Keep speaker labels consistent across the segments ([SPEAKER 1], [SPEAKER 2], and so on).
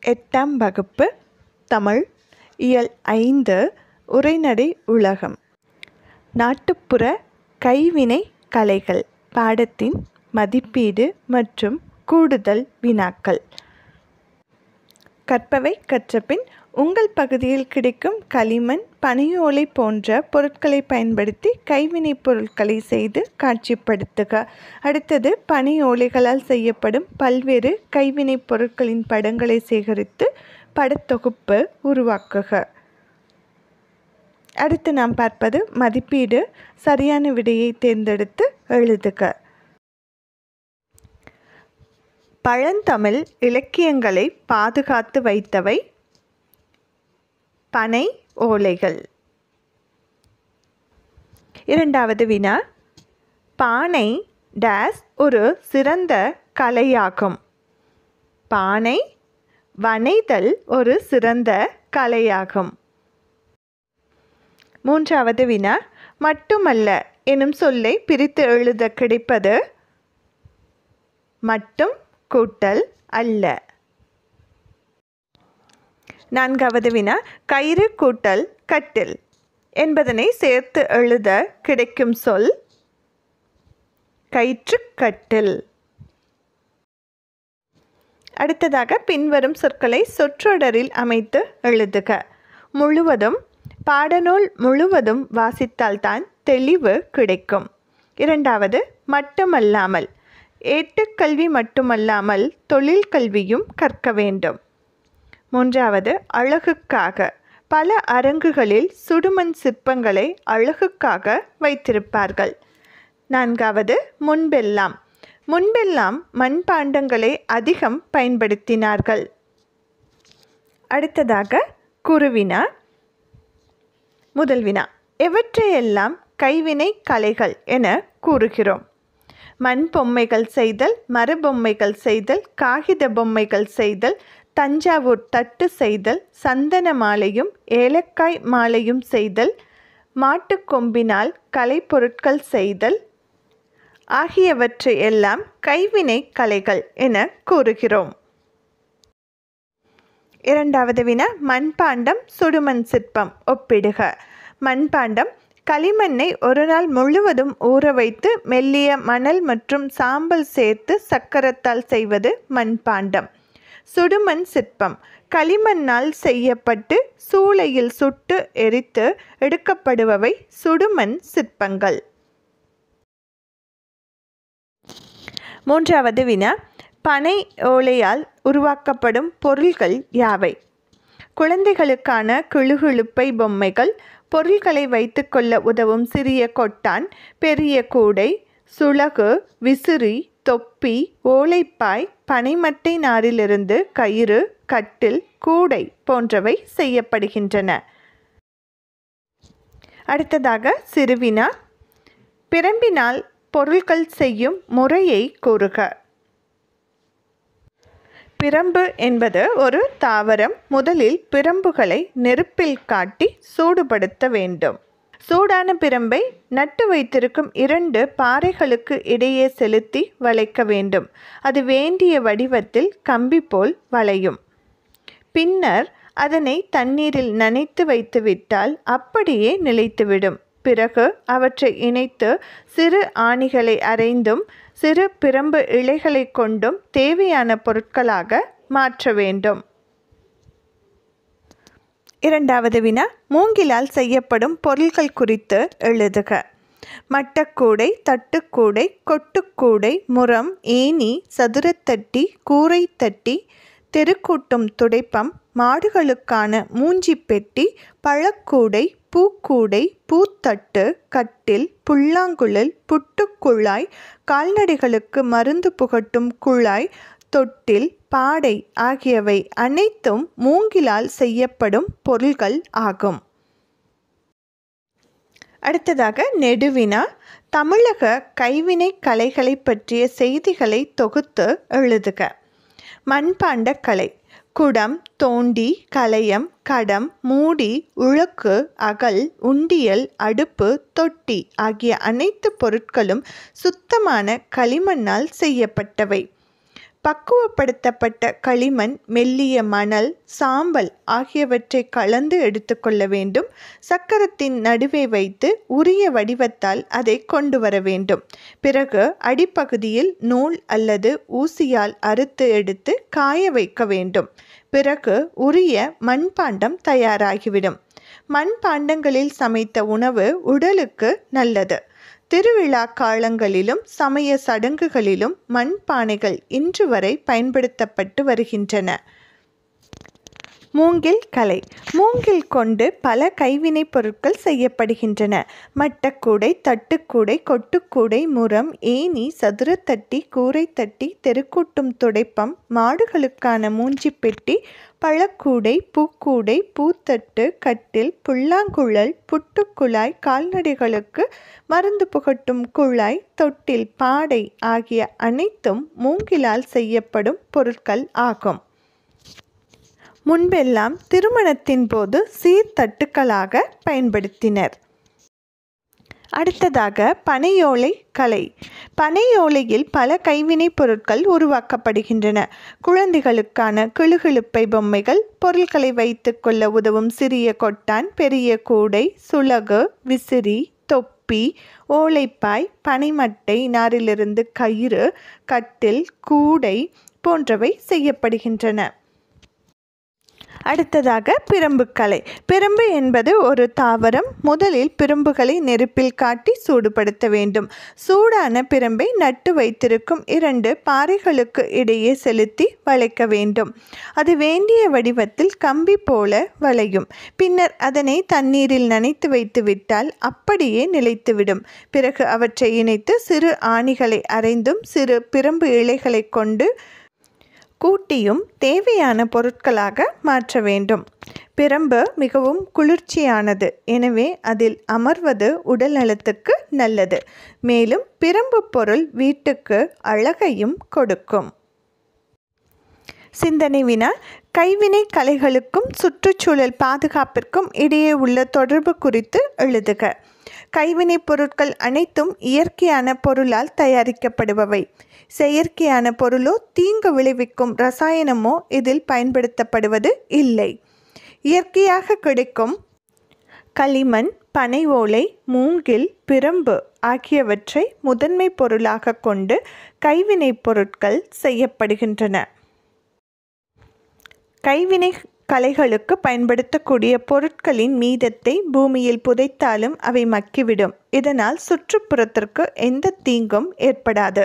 [SPEAKER 1] எட்டாம் வகுப்பு தமிழ் இயல் ஐந்து உரைநடை உலகம் நாட்டுப்புற கைவினை கலைகள் பாடத்தின் மதிப்பீடு மற்றும் கூடுதல் வினாக்கள் கற்பவை கற்றபின் உங்கள் பகுதியில் கிடைக்கும் களிமண் பனையோலை போன்ற பொருட்களை பயன்படுத்தி கைவினைப் பொருட்களை செய்து காட்சிப்படுத்துக அடுத்தது பனையோலைகளால் செய்யப்படும் பல்வேறு கைவினைப் பொருட்களின் படங்களை சேகரித்து படத்தொகுப்பு உருவாக்குக அடுத்து நாம் பார்ப்பது மதிப்பீடு சரியான விடையை தேர்ந்தெடுத்து எழுதுக பழந்தமிழ் இலக்கியங்களை பாதுகாத்து வைத்தவை பனை ஓலைகள் இரண்டாவது வினா பானை டேஸ் ஒரு சிறந்த கலையாகும் பானை வனைதல் ஒரு சிறந்த கலையாகும் மூன்றாவது வினா மட்டுமல்ல எனும் சொல்லை பிரித்து எழுத கிடைப்பது மட்டும் கூட்டல் அல்ல நான்காவது வினா கயிறு கூட்டல் கட்டில் என்பதனை சேர்த்து எழுத கிடைக்கும் சொல் கயிற்றுக்கட்டில் அடுத்ததாக பின்வரும் சொற்களை சொற்றொடரில் அமைத்து எழுதுக முழுவதும் பாடநூல் முழுவதும் வாசித்தால்தான் தெளிவு கிடைக்கும் இரண்டாவது மட்டுமல்லாமல் ஏட்டுக்கல்வி மட்டுமல்லாமல் தொழில் கல்வியும் கற்க வேண்டும் மூன்றாவது அழகுக்காக பல அரங்குகளில் சுடுமண் சிற்பங்களை அழகுக்காக வைத்திருப்பார்கள் நான்காவது முன்பெல்லாம் முன்பெல்லாம் மண்பாண்டங்களை அதிகம் பயன்படுத்தினார்கள் அடுத்ததாக குருவினா முதல் வினா எவற்றையெல்லாம் கைவினை கலைகள் என கூறுகிறோம் மண் பொம்மைகள் செய்தல் மரபொம்மைகள் செய்தல் காகித பொம்மைகள் செய்தல் தஞ்சாவூர் தட்டு செய்தல் சந்தன மாலையும் ஏலக்காய் மாலையும் செய்தல் மாட்டுக்கொம்பினால் கலைப்பொருட்கள் செய்தல் ஆகியவற்றை எல்லாம் கைவினை கலைகள் என கூறுகிறோம் இரண்டாவது வினா மண்பாண்டம் சுடுமண் சிற்பம் ஒப்பிடுக மண்பாண்டம் களிமண்ணை ஒரு நாள் முழுவதும் ஊற வைத்து மெல்லிய மணல் மற்றும் சாம்பல் சேர்த்து சக்கரத்தால் செய்வது மண்பாண்டம் சுடுமண் சிற்பம் களிமண்ணால் செய்யப்பட்டு சூளையில் சுட்டு எரித்து எடுக்கப்படுபவை சுடுமண் சிற்பங்கள் மூன்றாவது வினா பனை ஓலையால் உருவாக்கப்படும் பொருள்கள் யாவை குழந்தைகளுக்கான கிளுகிழுப்பை பொம்மைகள் பொருள்களை வைத்துக்கொள்ள உதவும் சிறிய கொட்டான் பெரிய கூடை சுளகு விசிறி தொப்பி ஓலைப்பாய் பனைமட்டை நாரிலிருந்து கயிறு கட்டில் கூடை போன்றவை செய்யப்படுகின்றன அடுத்ததாக சிறுவினா பிரம்பினால் பொருட்கள் செய்யும் முறையை கூறுக பிரம்பு என்பது ஒரு தாவரம் முதலில் பிரம்புகளை நெருப்பில் காட்டி சூடுபடுத்த வேண்டும் சூடான பிரம்பை நட்டு வைத்திருக்கும் இரண்டு பாறைகளுக்கு இடையே செலுத்தி வளைக்க வேண்டும் அது வேண்டிய வடிவத்தில் கம்பி போல் வளையும் பின்னர் அதனை தண்ணீரில் நனைத்து வைத்துவிட்டால் அப்படியே நிலைத்துவிடும் பிறகு அவற்றை இணைத்து சிறு ஆணிகளை அரைந்தும் சிறு பிரம்பு இலைகளை கொண்டும் தேவையான பொருட்களாக மாற்ற வேண்டும் இரண்டாவது வினா மூங்கிலால் செய்யப்படும் பொருட்கள் குறித்து எழுதுக மட்டக்கூடை தட்டுக்கூடை கொட்டுக்கூடை முரம் ஏணி சதுரத்தட்டி கூரை தட்டி தெருக்கூட்டும் துடைப்பம் மாடுகளுக்கான மூஞ்சி பெட்டி பழக்கூடை பூக்கூடை பூத்தட்டு கட்டில் புல்லாங்குழல் புட்டுக்குழாய் கால்நடைகளுக்கு மருந்து புகட்டும் குழாய் தொட்டில் பாடை ஆகியவை அனைத்தும் மூங்கிலால் செய்யப்படும் பொருள்கள் ஆகும் அடுத்ததாக நெடுவினா தமிழக கைவினை கலைகளை பற்றிய செய்திகளை தொகுத்து எழுதுக மண்பாண்ட கலை குடம் தோண்டி கலயம் கடம் மூடி உழக்கு அகல் உண்டியல் அடுப்பு தொட்டி ஆகிய அனைத்து பொருட்களும் சுத்தமான களிமண்ணால் செய்யப்பட்டவை பக்குவப்படுத்தப்பட்ட களிமண் மெல்லிய மணல் சாம்பல் ஆகியவற்றை கலந்து எடுத்துக்கொள்ள வேண்டும் சக்கரத்தின் நடுவே வைத்து உரிய வடிவத்தால் அதை கொண்டு வர வேண்டும் பிறகு அடிப்பகுதியில் நூல் அல்லது ஊசியால் அறுத்து எடுத்து காய வைக்க வேண்டும் பிறகு உரிய மண்பாண்டம் தயாராகிவிடும் மண்பாண்டங்களில் சமைத்த உணவு உடலுக்கு நல்லது திருவிழா காலங்களிலும் சமய சடங்குகளிலும் மண்பானைகள் இன்று வரை பயன்படுத்தப்பட்டு வருகின்றன மூங்கில் கலை மூங்கில் கொண்டு பல கைவினைப் பொருட்கள் செய்யப்படுகின்றன மட்டக்கூடை தட்டுக்கூடை கொட்டுக்கூடை முரம் ஏணி சதுரத்தட்டி கூரைத்தட்டி தெருக்கூட்டும் துடைப்பம் மாடுகளுக்கான மூஞ்சிப்பெட்டி பழக்கூடை பூக்கூடை பூத்தட்டு கட்டில் புல்லாங்குழல் புட்டுக்குழாய் கால்நடைகளுக்கு மருந்து புகட்டும் குழாய் தொட்டில் பாடை ஆகிய அனைத்தும் மூங்கிலால் செய்யப்படும் பொருட்கள் ஆகும் முன்பெல்லாம் திருமணத்தின் போது சீர்தட்டுக்களாக பயன்படுத்தினர் அடுத்ததாக பனையோலை கலை பனையோலையில் பல கைவினைப் பொருட்கள் உருவாக்கப்படுகின்றன குழந்தைகளுக்கான கிளுகிழுப்பை பொம்மைகள் பொருட்களை வைத்துக்கொள்ள உதவும் சிறிய கொட்டான் பெரிய கூடை சுலகு விசிறி தொப்பி ஓலைப்பாய் பனைமட்டை நாரிலிருந்து கயிறு கட்டில் கூடை போன்றவை செய்யப்படுகின்றன அடுத்ததாக பிரம்புக்கலை பிரம்பு என்பது ஒரு தாவரம் முதலில் பிரம்புகளை நெருப்பில் காட்டி சூடுபடுத்த வேண்டும் சூடான பிரம்பை நட்டு வைத்திருக்கும் இரண்டு பாறைகளுக்கு இடையே செலுத்தி வளைக்க வேண்டும் அது வேண்டிய வடிவத்தில் கம்பி போல வளையும் பின்னர் அதனை தண்ணீரில் நனைத்து வைத்து விட்டால் அப்படியே நிலைத்துவிடும் பிறகு அவற்றை இணைத்து சிறு ஆணிகளை அரைந்தும் சிறு பிரம்பு இலைகளை கொண்டு கூட்டியும் தேவையான பொருட்களாக மாற்ற வேண்டும் பிரம்பு மிகவும் குளிர்ச்சியானது எனவே அதில் அமர்வது உடல் நலத்துக்கு நல்லது மேலும் பிரம்பு பொருள் வீட்டுக்கு அழகையும் கொடுக்கும் சிந்தனை வினா கைவினை கலைகளுக்கும் சுற்றுச்சூழல் பாதுகாப்பிற்கும் இடையே உள்ள தொடர்பு குறித்து எழுதுக கைவினைப் பொருட்கள் அனைத்தும் இயற்கையான பொருளால் தயாரிக்கப்படுபவை செயற்கையான பொருளோ தீங்கு விளைவிக்கும் ரசாயனமோ இதில் பயன்படுத்தப்படுவது இல்லை இயற்கையாக கிடைக்கும் களிமண் பனை ஓலை மூங்கில் பிரம்பு ஆகியவற்றை முதன்மை பொருளாக கொண்டு கைவினைப் பொருட்கள் செய்யப்படுகின்றன கைவினை கலைகளுக்கு பயன்படுத்தக்கூடிய பொருட்களின் மீதத்தை பூமியில் புதைத்தாலும் அவை மக்கிவிடும் இதனால் சுற்றுப்புறத்திற்கு எந்த தீங்கும் ஏற்படாது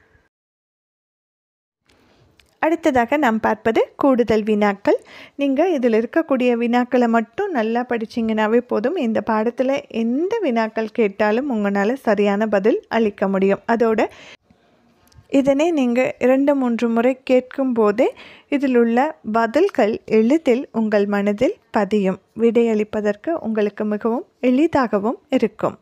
[SPEAKER 1] அடுத்ததாக நாம் பார்ப்பது கூடுதல் வினாக்கள் நீங்கள் இதில் இருக்கக்கூடிய வினாக்களை மட்டும் நல்லா படிச்சிங்கனாவே போதும் இந்த பாடத்தில் எந்த வினாக்கள் கேட்டாலும் உங்களால் சரியான பதில் அளிக்க முடியும் அதோட இதனை நீங்கள் இரண்டு மூன்று முறை கேட்கும் போதே இதில் உள்ள பதில்கள் எளிதில் உங்கள் மனதில் பதியும் விடையளிப்பதற்கு உங்களுக்கு மிகவும் எளிதாகவும் இருக்கும்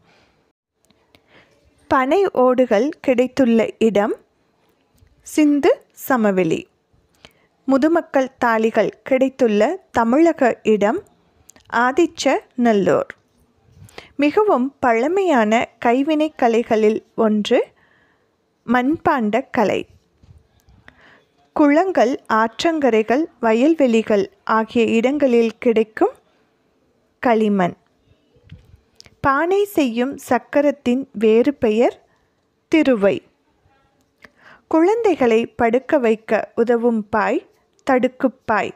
[SPEAKER 1] பனை ஓடுகள் கிடைத்துள்ள இடம் சிந்து சமவெளி முதுமக்கள் தாளிகள் கிடைத்துள்ள தமிழக இடம் ஆதிச்ச நல்லூர் மிகவும் பழமையான கைவினைக் கலைகளில் ஒன்று மண்பாண்ட கலை குளங்கள் ஆற்றங்கரைகள் வயல்வெளிகள் ஆகிய இடங்களில் கிடைக்கும் களிமண் பானை செய்யும் சக்கரத்தின் வேறு பெயர் திருவை குழந்தைகளை படுக்க வைக்க உதவும் பாய் தடுக்குப்பாய்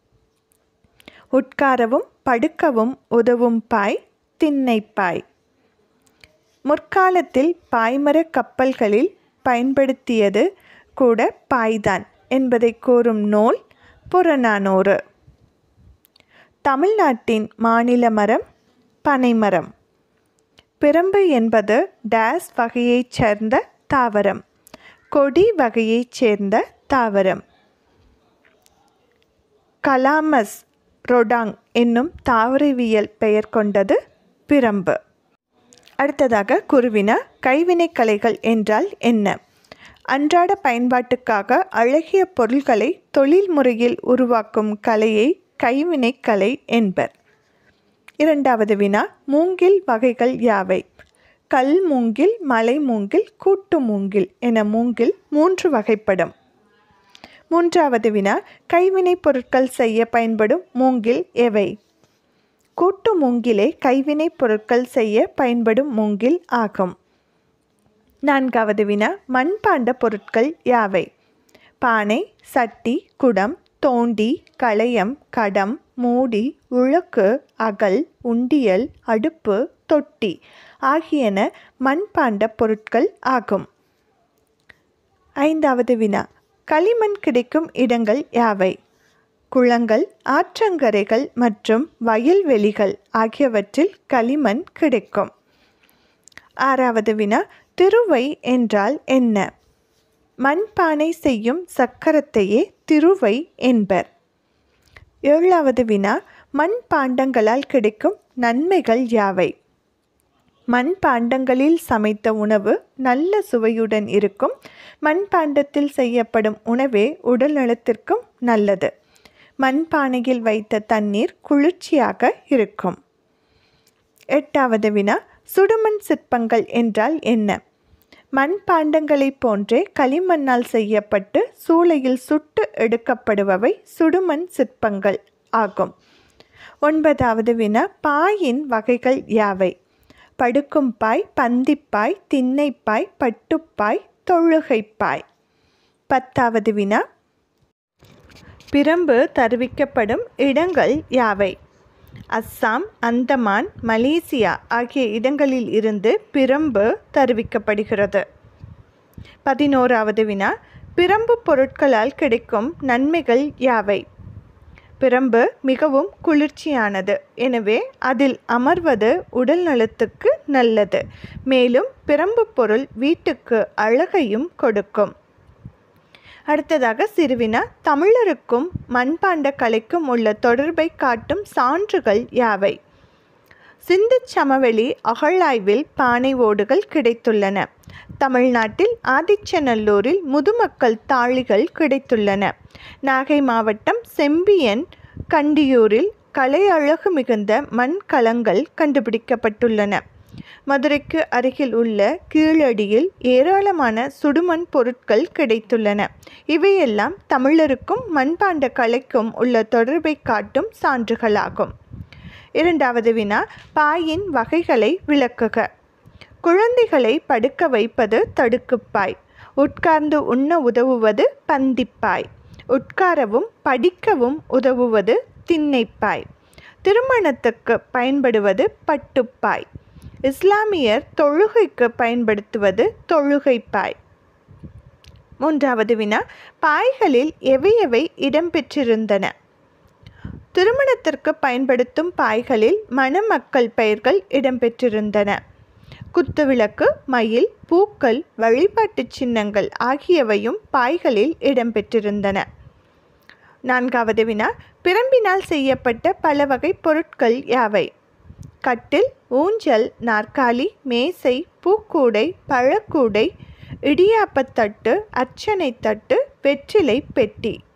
[SPEAKER 1] உட்காரவும் படுக்கவும் உதவும் பாய் திண்ணைப்பாய் முற்காலத்தில் பாய்மர கப்பல்களில் பயன்படுத்தியது கூட பாய்தான் என்பதை கூறும் நூல் புறநானூறு தமிழ்நாட்டின் மாநில மரம் பனைமரம் பிரம்பு என்பது டேஸ் வகையைச் சேர்ந்த தாவரம் கொடி வகையைச் சேர்ந்த தாவரம் கலாமஸ் ரொடாங் என்னும் தாவரவியல் பெயர் கொண்டது பிரம்பு அடுத்ததாக குருவினா கைவினைக் கலைகள் என்றால் என்ன அன்றாட பயன்பாட்டுக்காக அழகிய பொருள்களை தொழில் முறையில் உருவாக்கும் கலையை கைவினைக் கலை என்பர் இரண்டாவது வினா மூங்கில் வகைகள் யாவை கல் மூங்கில் மலை மூங்கில் கூட்டு மூங்கில் என மூங்கில் மூன்று வகைப்படும் மூன்றாவது வினா கைவினைப் பொருட்கள் செய்ய பயன்படும் மூங்கில் எவை கூட்டு மூங்கிலே கைவினைப் பொருட்கள் செய்ய பயன்படும் மூங்கில் ஆகும் நான்காவது வினா மண்பாண்ட பொருட்கள் யாவை பானை சட்டி குடம் தோண்டி களையம் கடம் மூடி உழக்கு அகல் உண்டியல் அடுப்பு தொட்டி ஆகியன மண்பாண்ட பொருட்கள் ஆகும் ஐந்தாவது வினா களிமண் கிடைக்கும் இடங்கள் யாவை குளங்கள் ஆற்றங்கரைகள் மற்றும் வயல்வெளிகள் ஆகியவற்றில் களிமண் கிடைக்கும் ஆறாவது வினா திருவை என்றால் என்ன மண்பானை செய்யும் சக்கரத்தையே திருவை என்பர் ஏழாவது வினா மண் பாண்டங்களால் கிடைக்கும் நன்மைகள் யாவை மண்பாண்டங்களில் சமைத்த உணவு நல்ல சுவையுடன் இருக்கும் மண்பாண்டத்தில் செய்யப்படும் உணவே உடல் நலத்திற்கும் நல்லது மண்பானையில் வைத்த தண்ணீர் குளிர்ச்சியாக இருக்கும் எட்டாவது வினா சுடுமண் சிற்பங்கள் என்றால் என்ன மண்பாண்டங்களைப் போன்றே களிமண்ணால் செய்யப்பட்டு சூளையில் சுட்டு எடுக்கப்படுபவை சுடுமண் சிற்பங்கள் ஆகும் ஒன்பதாவது வினா பாயின் வகைகள் யாவை படுக்கும் பாய் பந்திப்பாய் திண்ணைப்பாய் பட்டுப்பாய் தொழுகைப்பாய் பத்தாவது வினா பிரம்பு தருவிக்கப்படும் இடங்கள் யாவை அஸ்ஸாம் அந்தமான் மலேசியா ஆகிய இடங்களில் இருந்து பிரம்பு தருவிக்கப்படுகிறது பதினோராவது வினா பிரம்பு பொருட்களால் கிடைக்கும் நன்மைகள் யாவை பிரம்பு மிகவும் குளிர்ச்சியானது எனவே அதில் அமர்வது உடல் நலத்துக்கு நல்லது மேலும் பிரம்பு பொருள் வீட்டுக்கு அழகையும் கொடுக்கும் அடுத்ததாக சிறுவினா தமிழருக்கும் மண்பாண்ட கலைக்கும் உள்ள தொடர்பை காட்டும் சான்றுகள் யாவை சிந்து சமவெளி அகழாய்வில் பானை ஓடுகள் கிடைத்துள்ளன தமிழ்நாட்டில் ஆதிச்சநல்லூரில் முதுமக்கள் தாழிகள் கிடைத்துள்ளன நாகை மாவட்டம் செம்பியன் கண்டியூரில் கலை அழகு மிகுந்த மண் கலங்கள் கண்டுபிடிக்கப்பட்டுள்ளன மதுரைக்கு அருகில் உள்ள கீழடியில் ஏராளமான சுடுமண் பொருட்கள் கிடைத்துள்ளன இவையெல்லாம் தமிழருக்கும் மண்பாண்ட கலைக்கும் உள்ள தொடர்பை காட்டும் சான்றுகளாகும் இரண்டாவது வினா பாயின் வகைகளை விளக்குக குழந்தைகளை படுக்க வைப்பது தடுக்குப்பாய் உட்கார்ந்து உண்ண உதவுவது பந்திப்பாய் உட்காரவும் படிக்கவும் உதவுவது திண்ணைப்பாய் திருமணத்துக்கு பயன்படுவது பட்டுப்பாய் இஸ்லாமியர் தொழுகைக்கு பயன்படுத்துவது தொழுகைப்பாய் மூன்றாவது வினா பாய்களில் எவை எவை இடம்பெற்றிருந்தன திருமணத்திற்கு பயன்படுத்தும் பாய்களில் மணமக்கள் பெயர்கள் இடம்பெற்றிருந்தன குத்துவிளக்கு மயில் பூக்கள் வழிபாட்டு சின்னங்கள் ஆகியவையும் பாய்களில் இடம்பெற்றிருந்தன நான்காவது வினா பிரம்பினால் செய்யப்பட்ட பல வகை பொருட்கள் யாவை கட்டில் ஊஞ்சல் நாற்காலி மேசை பூக்கூடை பழக்கூடை இடியாப்பத்தட்டு அர்ச்சனை தட்டு வெற்றிலை பெட்டி